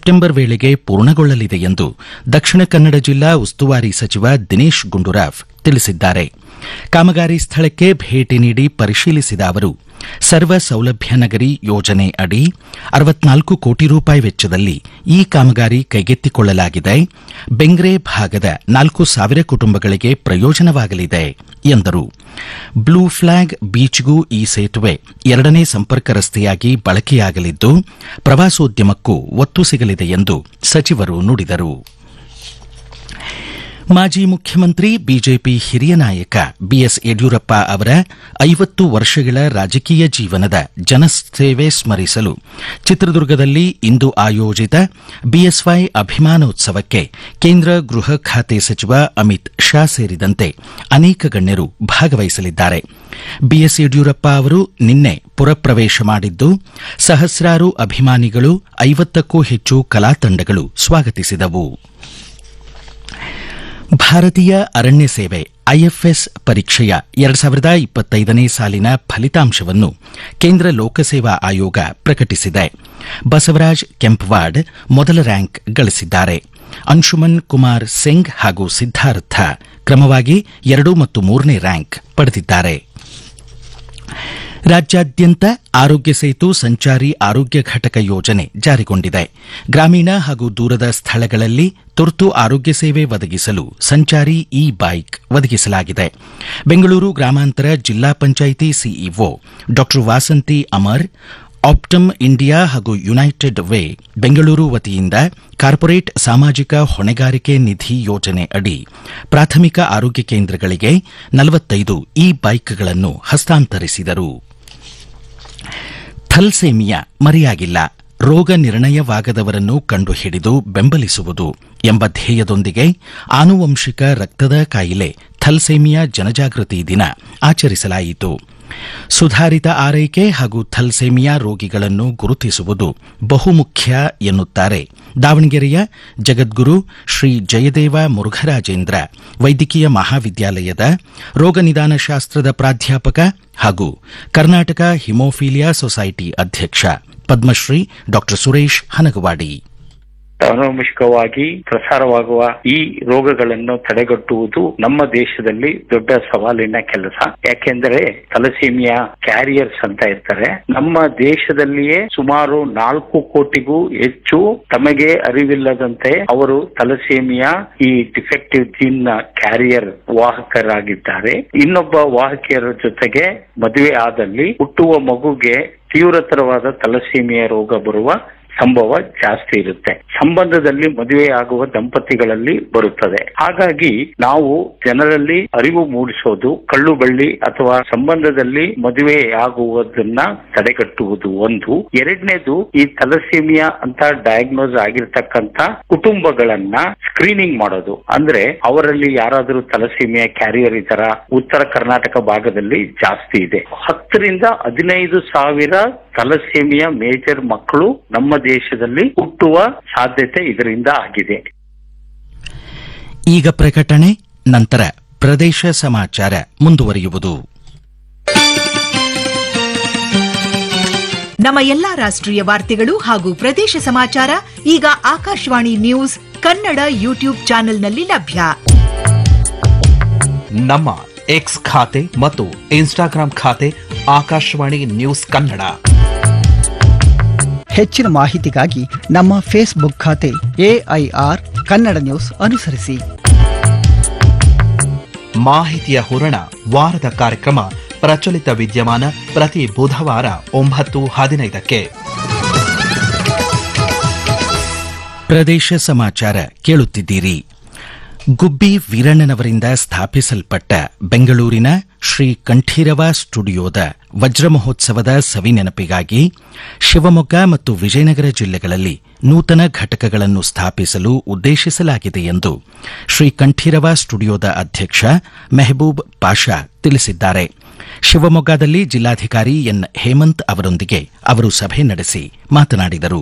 September ವೇಳೆಗೆ ಪೂರ್ಣಗೊಳ್ಳಲಿದೆ ಎಂದು ದಕ್ಷಿಣ ಕನ್ನಡ ಜಿಲ್ಲಾ ಉಸ್ತುವಾರಿ ಸಚಿವ ದಿನೇಶ್ ಗುಂಡೂರಾವ್ ತಿಳಿಸಿದ್ದಾರೆ ಕಾಮಗಾರಿ ಸ್ಥಳಕ್ಕೆ ಭೇಟಿ ನೀಡಿ ಪರಿಶೀಲಿಸಿದ ಅವರು ಸರ್ವ ಸೌಲಭ್ಯ ನಗರಿ ಯೋಜನೆ ಅಡಿ ಅರವತ್ನಾಲ್ಕು ಕೋಟಿ ರೂಪಾಯಿ ವೆಚ್ಚದಲ್ಲಿ ಈ ಕಾಮಗಾರಿ ಕೈಗೆತ್ತಿಕೊಳ್ಳಲಾಗಿದೆ ಬೆಂಗ್ರೆ ಭಾಗದ ನಾಲ್ಕು ಸಾವಿರ ಕುಟುಂಬಗಳಿಗೆ ಪ್ರಯೋಜನವಾಗಲಿದೆ ಎಂದರು ಬ್ಲೂ ಫ್ಲಾಗ್ ಬೀಚ್ಗೂ ಈ ಸೇತುವೆ ಎರಡನೇ ಸಂಪರ್ಕ ರಸ್ತೆಯಾಗಿ ಬಳಕೆಯಾಗಲಿದ್ದು ಪ್ರವಾಸೋದ್ಯಮಕ್ಕೂ ಒತ್ತು ಸಿಗಲಿದೆ ಎಂದು ಸಚಿವರು ನುಡಿದರು ಮಾಜಿ ಮುಖ್ಯಮಂತ್ರಿ ಬಿಜೆಪಿ ಹಿರಿಯ ನಾಯಕ ಬಿಎಸ್ ಯಡಿಯೂರಪ್ಪ ಅವರ ಐವತ್ತು ವರ್ಷಗಳ ರಾಜಕೀಯ ಜೀವನದ ಜನಸೇವೆ ಸ್ಮರಿಸಲು ಚಿತ್ರದುರ್ಗದಲ್ಲಿ ಇಂದು ಆಯೋಜಿತ ಬಿಎಸ್ವೈ ಅಭಿಮಾನೋತ್ಸವಕ್ಕೆ ಕೇಂದ್ರ ಗೃಹ ಖಾತೆ ಸಚಿವ ಅಮಿತ್ ಶಾ ಸೇರಿದಂತೆ ಅನೇಕ ಗಣ್ಯರು ಭಾಗವಹಿಸಲಿದ್ದಾರೆ ಬಿಎಸ್ ಯಡಿಯೂರಪ್ಪ ಅವರು ನಿನ್ನೆ ಪುರಪ್ರವೇಶ ಮಾಡಿದ್ದು ಸಹಸ್ರಾರು ಅಭಿಮಾನಿಗಳು ಐವತ್ತಕ್ಕೂ ಹೆಚ್ಚು ಕಲಾ ತಂಡಗಳು ಸ್ವಾಗತಿಸಿದವು ಭಾರತೀಯ ಅರಣ್ಯ ಸೇವೆ ಐಎಫ್ಎಸ್ ಪರೀಕ್ಷೆಯ ಎರಡು ಸಾವಿರದ ಇಪ್ಪತ್ತೈದನೇ ಸಾಲಿನ ಫಲಿತಾಂಶವನ್ನು ಕೇಂದ್ರ ಲೋಕಸೇವಾ ಆಯೋಗ ಪ್ರಕಟಿಸಿದೆ ಬಸವರಾಜ್ ಕೆಂಪವಾಡ್ ಮೊದಲ ರ್ಯಾಂಕ್ ಗಳಿಸಿದ್ದಾರೆ ಅಂಶುಮನ್ ಕುಮಾರ್ ಸಿಂಗ್ ಹಾಗೂ ಸಿದ್ದಾರ್ಥ ಕ್ರಮವಾಗಿ ಎರಡು ಮತ್ತು ಮೂರನೇ ರ್ಯಾಂಕ್ ಪಡೆದಿದ್ದಾರೆ ರಾಜ್ಯಾದ್ಯಂತ ಆರೋಗ್ಯ ಸೇತು ಸಂಚಾರಿ ಆರೋಗ್ಯ ಘಟಕ ಯೋಜನೆ ಜಾರಿಗೊಂಡಿದೆ ಗ್ರಾಮೀಣ ಹಾಗೂ ದೂರದ ಸ್ಥಳಗಳಲ್ಲಿ ತುರ್ತು ಆರೋಗ್ಯ ಸೇವೆ ಒದಗಿಸಲು ಸಂಚಾರಿ ಇ ಬೈಕ್ ಒದಗಿಸಲಾಗಿದೆ ಬೆಂಗಳೂರು ಗ್ರಾಮಾಂತರ ಜಿಲ್ಲಾ ಪಂಚಾಯಿತಿ ಸಿಇಒ ಡಾ ವಾಸಂತಿ ಅಮರ್ ಆಪ್ಟಮ್ ಇಂಡಿಯಾ ಹಾಗೂ ಯುನೈಟೆಡ್ ವೇ ಬೆಂಗಳೂರು ವತಿಯಿಂದ ಕಾರ್ಪೊರೇಟ್ ಸಾಮಾಜಿಕ ಹೊಣೆಗಾರಿಕೆ ನಿಧಿ ಯೋಜನೆ ಅಡಿ ಪ್ರಾಥಮಿಕ ಆರೋಗ್ಯ ಕೇಂದ್ರಗಳಿಗೆ ನಲವತ್ತೈದು ಇ ಬೈಕ್ಗಳನ್ನು ಹಸ್ತಾಂತರಿಸಿದರು ಥಲ್ಸೇಮಿಯಾ ಮರೆಯಾಗಿಲ್ಲ ರೋಗ ನಿರ್ಣಯವಾಗದವರನ್ನು ಕಂಡುಹಿಡಿದು ಬೆಂಬಲಿಸುವುದು ಎಂಬ ಧ್ಯೇಯದೊಂದಿಗೆ ಆನುವಂಶಿಕ ರಕ್ತದ ಕಾಯಿಲೆ ಥಲ್ಸೇಮಿಯಾ ಜನಜಾಗೃತಿ ದಿನ ಆಚರಿಸಲಾಯಿತು ಸುಧಾರಿತ ಆರೈಕೆ ಹಾಗೂ ಥಲ್ಸೇಮಿಯಾ ರೋಗಿಗಳನ್ನು ಗುರುತಿಸುವುದು ಬಹುಮುಖ್ಯ ಎನ್ನುತ್ತಾರೆ ದಾವಣಗೆರೆಯ ಜಗದ್ಗುರು ಶ್ರೀ ಜಯದೇವ ಮುರುಘರಾಜೇಂದ್ರ ವೈದ್ಯಕೀಯ ಮಹಾವಿದ್ಯಾಲಯದ ರೋಗ ನಿದಾನ ಶಾಸ್ತ್ರದ ಪ್ರಾಧ್ಯಾಪಕ ಹಾಗೂ ಕರ್ನಾಟಕ ಹಿಮೋಫೀಲಿಯಾ ಸೊಸೈಟಿ ಅಧ್ಯಕ್ಷ ಪದ್ಮಶ್ರೀ ಡಾ ಸುರೇಶ್ ಹನಗವಾಡಿ ಅನುವಂಶಿಕವಾಗಿ ಪ್ರಸಾರವಾಗುವ ಈ ರೋಗಗಳನ್ನು ತಡೆಗಟ್ಟುವುದು ನಮ್ಮ ದೇಶದಲ್ಲಿ ದೊಡ್ಡ ಸವಾಲಿನ ಕೆಲಸ ಯಾಕೆಂದ್ರೆ ತಲಸೀಮಿಯಾ ಕ್ಯಾರಿಯರ್ಸ್ ಅಂತ ಇರ್ತಾರೆ ನಮ್ಮ ದೇಶದಲ್ಲಿಯೇ ಸುಮಾರು ನಾಲ್ಕು ಕೋಟಿಗೂ ಹೆಚ್ಚು ತಮಗೆ ಅರಿವಿಲ್ಲದಂತೆ ಅವರು ತಲಸೇಮಿಯಾ ಈ ಡಿಫೆಕ್ಟಿವ್ ಜೀನ್ ನ ಕ್ಯಾರಿಯರ್ ವಾಹಕರಾಗಿದ್ದಾರೆ ಇನ್ನೊಬ್ಬ ವಾಹಕಿಯರ ಜೊತೆಗೆ ಮದುವೆ ಆದಲ್ಲಿ ಹುಟ್ಟುವ ಮಗುಗೆ ತೀವ್ರತರವಾದ ತಲಸೀಮಿಯಾ ರೋಗ ಬರುವ ಸಂಭವ ಜಾಸ್ತಿ ಇರುತ್ತೆ ಸಂಬಂಧದಲ್ಲಿ ಮದುವೆ ಆಗುವ ದಂಪತಿಗಳಲ್ಲಿ ಬರುತ್ತದೆ ಹಾಗಾಗಿ ನಾವು ಜನರಲ್ಲಿ ಅರಿವು ಮೂಡಿಸೋದು ಕಳ್ಳು ಬಳ್ಳಿ ಅಥವಾ ಸಂಬಂಧದಲ್ಲಿ ಮದುವೆ ಆಗುವುದನ್ನ ತಡೆಗಟ್ಟುವುದು ಒಂದು ಎರಡನೇದು ಈ ತಲಸೀಮಿಯಾ ಅಂತ ಡಯಾಗ್ನೋಸ್ ಆಗಿರ್ತಕ್ಕಂತ ಕುಟುಂಬಗಳನ್ನ ಸ್ಕ್ರೀನಿಂಗ್ ಮಾಡೋದು ಅಂದ್ರೆ ಅವರಲ್ಲಿ ಯಾರಾದರೂ ತಲಸೀಮಿಯಾ ಕ್ಯಾರಿಯರ್ ಇದ್ದಾರ ಉತ್ತರ ಕರ್ನಾಟಕ ಭಾಗದಲ್ಲಿ ಜಾಸ್ತಿ ಇದೆ ಹತ್ತರಿಂದ ಹದಿನೈದು ಸಾವಿರ ತಲಸೇಮಿಯಾ ಮೇಜರ್ ಮಕ್ಕಳು ನಮ್ಮ ದೇಶದಲ್ಲಿ ಹುಟ್ಟುವ ಸಾಧ್ಯತೆ ಇದರಿಂದ ಆಗಿದೆ ಈಗ ಪ್ರಕಟಣೆ ನಂತರ ಪ್ರದೇಶ ಸಮಾಚಾರ ಮುಂದುವರಿಯುವುದು ನಮ್ಮ ಎಲ್ಲಾ ರಾಷ್ಟ್ರೀಯ ವಾರ್ತೆಗಳು ಹಾಗೂ ಪ್ರದೇಶ ಸಮಾಚಾರ ಈಗ ಆಕಾಶವಾಣಿ ನ್ಯೂಸ್ ಕನ್ನಡ ಯೂಟ್ಯೂಬ್ ಚಾನೆಲ್ನಲ್ಲಿ ಲಭ್ಯ ನಮ್ಮ ಎಕ್ಸ್ ಖಾತೆ ಮತ್ತು ಇನ್ಸ್ಟಾಗ್ರಾಂ ಖಾತೆ ಆಕಾಶವಾಣಿ ನ್ಯೂಸ್ ಕನ್ನಡ ಹೆಚ್ಚಿನ ಮಾಹಿತಿಗಾಗಿ ನಮ್ಮ ಫೇಸ್ಬುಕ್ ಖಾತೆ ಎಐಆರ್ ಕನ್ನಡ ನ್ಯೂಸ್ ಅನುಸರಿಸಿ ಮಾಹಿತಿಯ ಹೂರಣ ವಾರದ ಕಾರ್ಯಕ್ರಮ ಪ್ರಚಲಿತ ವಿದ್ಯಮಾನ ಪ್ರತಿ ಬುಧವಾರ ಒಂಬತ್ತು ಹದಿನೈದಕ್ಕೆ ಪ್ರದೇಶ ಸಮಾಚಾರ ಕೇಳುತ್ತಿದ್ದೀರಿ ಗುಬ್ಬಿ ವೀರಣ್ಣನವರಿಂದ ಸ್ಥಾಪಿಸಲ್ಪಟ್ಟ ಬೆಂಗಳೂರಿನ ಶ್ರೀ ಕಂಠೀರವ ಸ್ಟುಡಿಯೋದ ವಜ್ರ ಮಹೋತ್ಸವದ ಸವಿನೆನಪಿಗಾಗಿ ಶಿವಮೊಗ್ಗ ಮತ್ತು ವಿಜಯನಗರ ಜಿಲ್ಲೆಗಳಲ್ಲಿ ನೂತನ ಘಟಕಗಳನ್ನು ಸ್ಥಾಪಿಸಲು ಉದ್ದೇಶಿಸಲಾಗಿದೆ ಎಂದು ಶ್ರೀ ಕಂಠೀರವ ಸ್ಟುಡಿಯೋದ ಅಧ್ಯಕ್ಷ ಮೆಹಬೂಬ್ ಪಾಷಾ ತಿಳಿಸಿದ್ದಾರೆ ಶಿವಮೊಗ್ಗದಲ್ಲಿ ಜಿಲ್ಲಾಧಿಕಾರಿ ಎನ್ ಹೇಮಂತ್ ಅವರೊಂದಿಗೆ ಅವರು ಸಭೆ ನಡೆಸಿ ಮಾತನಾಡಿದರು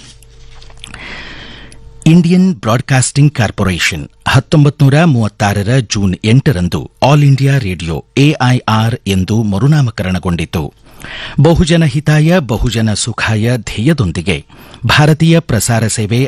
ಇಂಡಿಯನ್ ಬ್ರಾಡ್ಕಾಸ್ಟಿಂಗ್ ಕಾರ್ಪೊರೇಷನ್ ಹತ್ತೊಂಬತ್ತು ನೂರ ಮೂವತ್ತಾರರ ಜೂನ್ ಎಂಟರಂದು ಆಲ್ ಇಂಡಿಯಾ ರೇಡಿಯೋ ಎಐಆರ್ ಎಂದು ಮರುನಾಮಕರಣಗೊಂಡಿತು ಬಹುಜನ ಹಿತಾಯ ಬಹುಜನ ಸುಖಾಯ ಧ್ಯೇಯದೊಂದಿಗೆ ಭಾರತೀಯ ಪ್ರಸಾರ ಸೇವೆ